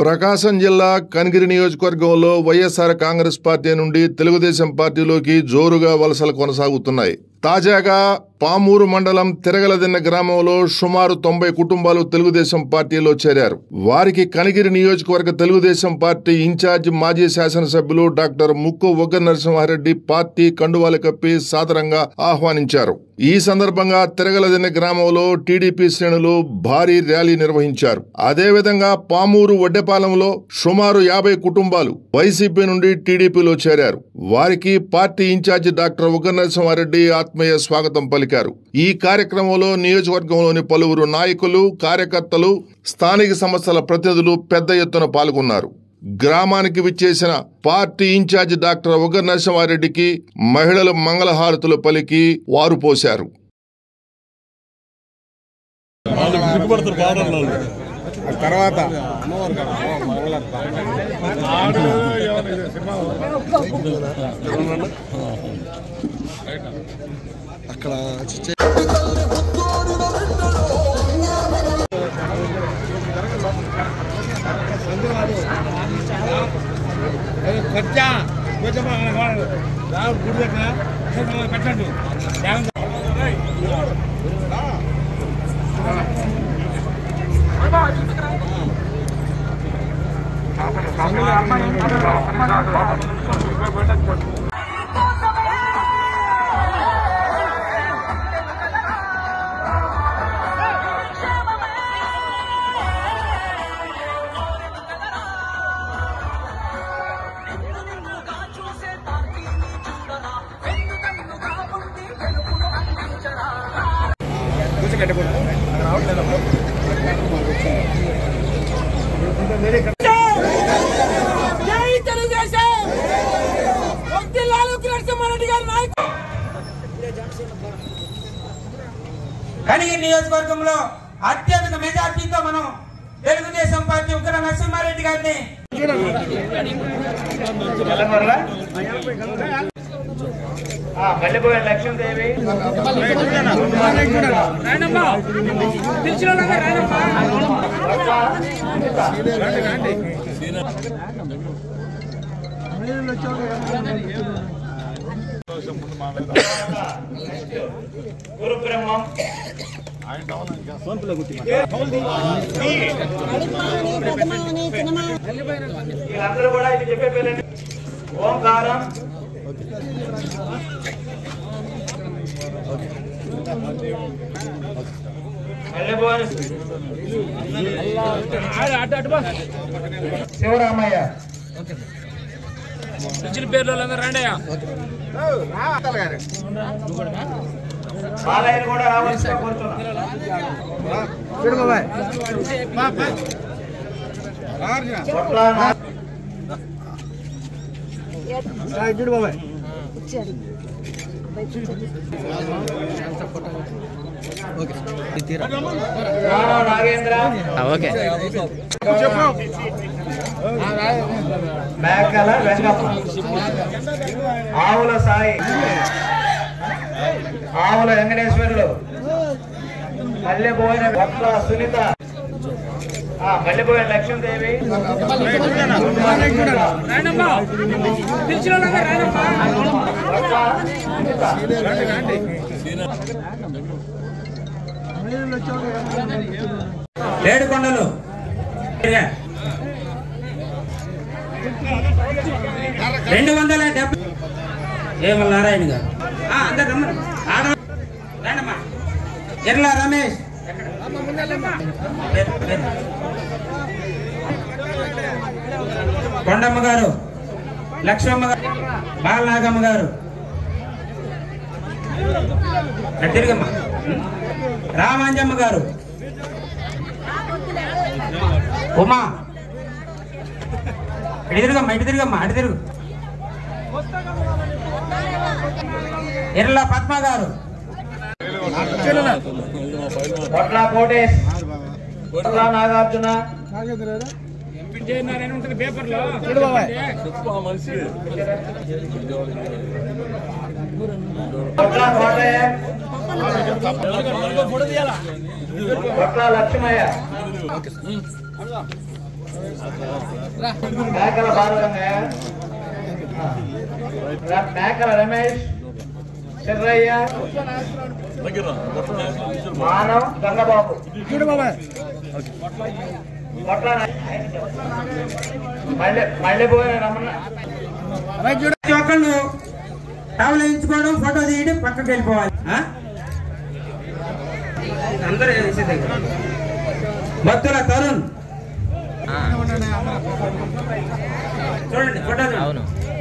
ప్రకాశం జిల్లా కనిగిరి నియోజకవర్గంలో వైఎస్ఆర్ కాంగ్రెస్ పార్టీ నుండి తెలుగుదేశం పార్టీలోకి జోరుగా వలసలు కొనసాగుతున్నాయి తాజాగా పామూరు మండలం తిరగలదిన్న గ్రామంలో సుమారు తొంభై కుటుంబాలు తెలుగుదేశం పార్టీలో చేరారు వారికి కనిగిరి నియోజకవర్గ తెలుగుదేశం పార్టీ ఇన్ఛార్జ్ మాజీ శాసనసభ్యులు డాక్టర్ ముక్కు ఉగ్గ నరసింహారెడ్డి పార్టీ కండువాలు కప్పి సాదరంగా ఆహ్వానించారు ఈ సందర్భంగా తిరగలదిన్న గ్రామంలో టీడీపీ శ్రేణులు భారీ ర్యాలీ నిర్వహించారు అదేవిధంగా పామూరు వడ్డెపాలెంలో సుమారు యాభై కుటుంబాలు వైసీపీ నుండి టీడీపీలో చేరారు వారికి party in-charge doctor Ugga Narasimha Reddy ఆత్మీయ స్వాగతం పలికారు ఈ కార్యక్రమంలో నియోజకవర్గంలోని పలువురు నాయకులు కార్యకర్తలు స్థానిక సంస్థల ప్రతినిధులు పెద్ద ఎత్తున పాల్గొన్నారు గ్రామానికి విచ్చేసిన పార్టీ ఇన్ఛార్జి డాక్టర్ ఉగ్గ నరసింహారెడ్డికి మహిళలు మంగళహారతులు పలికి వారు పోశారు వాళ్ళు సిగ్గుపడతారు బావరాలు వాళ్ళు తర్వాత అక్కడ చిచ్చే ఖర్చా కొంచెం గుడి దగ్గర పెట్టండి జై తెలుగుదేశం వర్ధిల్లాలి నరసింహారెడ్డి గారి నాయకత్వం కనిగిరి నియోజకవర్గంలో అత్యధిక మెజార్టీతో మనం తెలుగుదేశం పార్టీ ఉగ్ర నరసింహారెడ్డి గారిని మల్లెపోయిన లక్ష్మీదేవి గురు బ్రహ్మం వీళ్ళందరూ కూడా ఇది చెప్పే పేరండి ఓంకారం మల్లెపోయిన శివరామయ్య బాలయ్య కూడా రావాల్సిందిగా కోరుతున్నాం పొట్ల నా- రాణా నాగేంద్ర మేకల వెంగప్ప ఆవుల సాయి ఆవుల వెంకటేశ్వరులు మల్లెపోయిన పట్ల సునీత ఆ, మల్లెపోయిన లక్ష్మీదేవి పట్ల సునీత. ఏడుకొండలు రెండు వందల డెబ్బై ఏమల్ నారాయణ గారు ఆ, అందరు రమ్మను. ఆడ రండమ్మా ఎర్ల రమేష్ పేరు, పేరు. కొండమ్మ గారు లక్ష్మమ్మ గారు బాలనాగమ్మ గారు అటు తిరుగమ్మా రామాంజమ్మ గారు ఉమా ఇటు తిరుగమ్మా ఇటు తిరుగమ్మా అటు తిరుగు ఎర్ల పద్మ గారు పొట్ల కోటేష్ పొట్ల నాగార్జున పొట్ల కోటయ్య పొట్ల లక్ష్మయ్య మేకల బాలరంగయ్య ర- మేకల రమేష్ చిర్రయ్య దగ్గర మానవ్ గంగబాబు కొట్ల మళ్ళీ మళ్ళీ పోయి రమణ ప్రతి ఒక్కళ్ళు టవల్ వేయించుకోవడం ఫోటో తీయడం పక్కకి వెళ్ళిపోవాలి ఆ? అందరూ వేసేదే కదా. భక్తుల తరుణ్ చూడండి ఫోటో అవును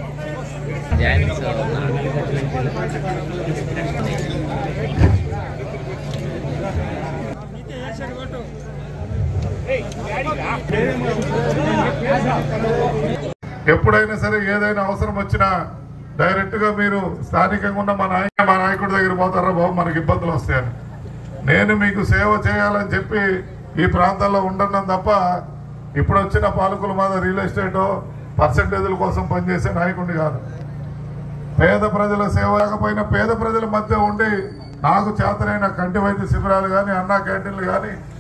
ఎప్పుడైనా సరే ఏదైనా అవసరం వచ్చినా డైరెక్ట్ గా మీరు స్థానికంగా ఉన్న మా నాయక మా నాయకుడి దగ్గర పోతారా బాబు మనకి ఇబ్బందులు వస్తాయని నేను మీకు సేవ చేయాలని చెప్పి ఈ ప్రాంతాల్లో ఉండడం తప్ప ఇప్పుడు వచ్చిన పాలకుల మీద రియల్ ఎస్టేట్ పర్సంటేజ్ల కోసం పనిచేసే నాయకుడిని కాదు పేద ప్రజల సేవ లేకపోయినా పేద ప్రజల మధ్య ఉండి నాకు చేతనైన కంటి వైద్య శిబిరాలు కానీ అన్నా క్యాంటీన్లు కానీ